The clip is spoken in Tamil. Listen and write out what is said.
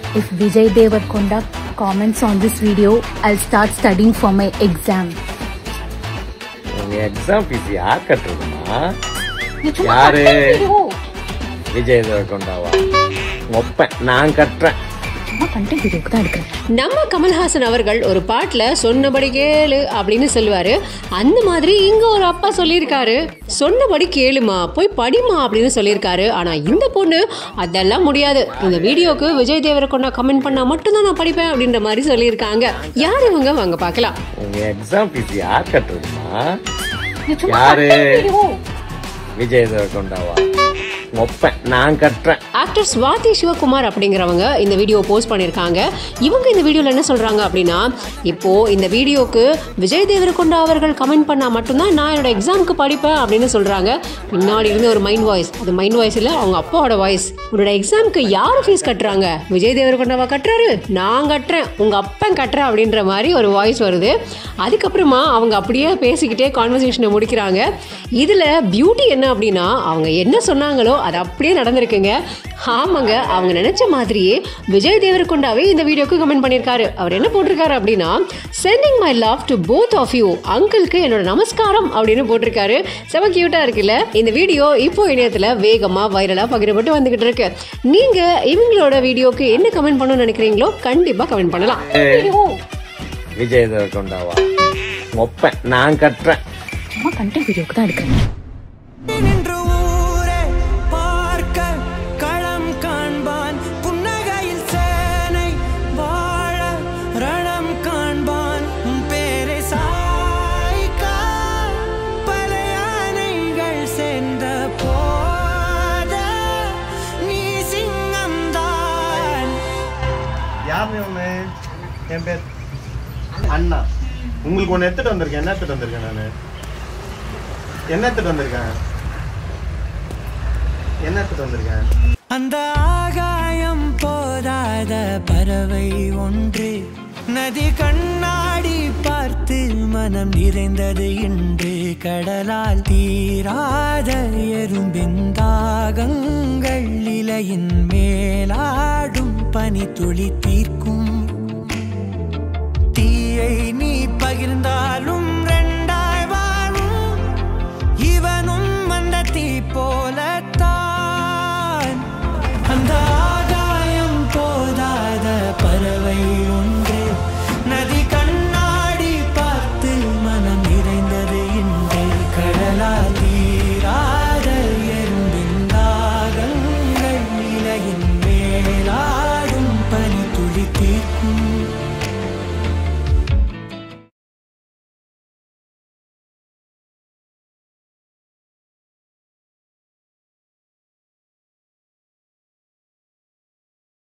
If Vijay Devarakonda comments on this video, I'll start studying for my exam. உங்க எக்ஸாம் ஃபீஸ் யார் கட்டுறதுமா நீ சும்மா யாரு? content video. விஜய் தேவரகொண்டாவா ஒப்பேன் நான் கட்டுறேன் சும்மா content video க்கு தான் எடுக்கிறேன் நம்ம கமல்ஹாசன் அவர்கள் ஒரு பாட்டில் சொன்னபடி கேளு அப்படின்னு சொல்லுவாரு அந்த மாதிரி இங்க ஒரு அப்பா சொல்லியிருக்காரு சொன்னபடி கேளுமா போய் படிமா அப்படின்னு சொல்லியிருக்காரு ஆனா இந்த பொண்ணு அதெல்லாம் முடியாது இந்த வீடியோக்கு விஜய் தேவரகொண்டா கமெண்ட் பண்ணா மட்டும்தான் நான் படிப்பேன் அப்படின்ற மாதிரி சொல்லியிருக்காங்க யார் இவங்க வாங்க பார்க்கலாம் உங்க எக்ஸாம் ஃபீஸ் யார் கட்டுறதுமா நீ சும்மா யாரு? content video. விஜய் தேவரகொண்டாவா ஒப்பேன் நான் கட்டுறேன் ஆக்டர் சுவாதி சிவகுமார் அப்படிங்கிறவங்க இந்த வீடியோ போஸ்ட் பண்ணியிருக்காங்க இவங்க இந்த வீடியோவில் என்ன சொல்கிறாங்க அப்படின்னா இப்போ இந்த வீடியோக்கு விஜய் தேவரகொண்டா அவர்கள் கமெண்ட் பண்ணால் மட்டும்தான் நான் என்னோட எக்ஸாமுக்கு படிப்பேன் அப்படின்னு சொல்கிறாங்க பின்னாடி இருந்து ஒரு மைண்ட் வாய்ஸ் அது மைண்ட் வாய்ஸ் இல்லை அவங்க அப்பாவோட வாய்ஸ் உன்னோட எக்ஸாமுக்கு யார் ஃபீஸ் கட்டுறாங்க விஜய் தேவரகொண்டாவா கட்டுறாரு நான் கட்டுறேன் உங்கள் அப்பன் கட்டுறேன் அப்படின்ற மாதிரி ஒரு வாய்ஸ் வருது அதுக்கப்புறமா அவங்க அப்படியே பேசிக்கிட்டே கான்வர்சேஷனை முடிக்கிறாங்க இதில் பியூட்டி என்ன அப்படின்னா அவங்க என்ன சொன்னாங்களோ அது அப்படியே நடந்திருக்குங்க ஆமாங்க அவங்க நினைச்ச மாதிரியே விஜய் தேவரகொண்டாவே இந்த வீடியோக்கு கமெண்ட் பண்ணியிருக்காரு அவர் என்ன போட்டிருக்காரு அப்படின்னா sending my love to both of you அங்கிளுக்கு என்னோட நமஸ்காரம் அப்படின்னு போட்டிருக்காரு செம கியூட்டா இருக்குல்ல இந்த வீடியோ இப்போ இணையத்தில் வேகமா வைரலா பகிரப்பட்டு வந்துகிட்டு இருக்கு நீங்க இவங்களோட வீடியோக்கு என்ன கமெண்ட் பண்ணணும்னு நினைக்கிறீங்களோ கண்டிப்பா கமெண்ட் பண்ணலாம் Video. விஜய் தேவரகொண்டாவா ஒப்பேன் நான் கட்டுறேன் சும்மா content video க்கு தான் எடுக்கிறேன் நின்று ஊரே பார்க்க களம் காண்பான் புன்னகையில் சேனை வாழ ரணம் காண்பான் உன் பேரை சாய்க்க பல யானைகள் சேர்ந்த போத நீ சிங்கம்தான் யார் ஒண்ணு என் பேர் அண்ணா உங்களுக்கு ஒன்று எடுத்துட்டு வந்திருக்கேன் என்ன எடுத்துட்டு வந்திருக்கேன் நான் என்ன எடுத்துட்டு வந்திருக்கேன் என்ன எடுத்துட்டு வந்திருக்கேன் அந்த ஆகாயம் போதாத பறவை ஒன்று நதி கண்ணாடி பார்த்து மனம் நிறைந்தது இன்று கடலால் தீராத எறும்பின் தாகங்கள் இலையின் மேலாடும் பனி துளி தீர்க்கும் தீயை நீ பகிர்ந்தாலும் ரெண்டாய் வாழும் இவனும் அந்த தீ போலத்தான் அந்த ஆகாயம் போதாத பறவை ஒன்று நதி கண்ணாடி பார்த்து மனம் நிறைந்தது இன்று கடலால் தீராத எறும்பின் தாகங்கள் இலையின் மேலாடும் பனி துளி தீர்க்கும்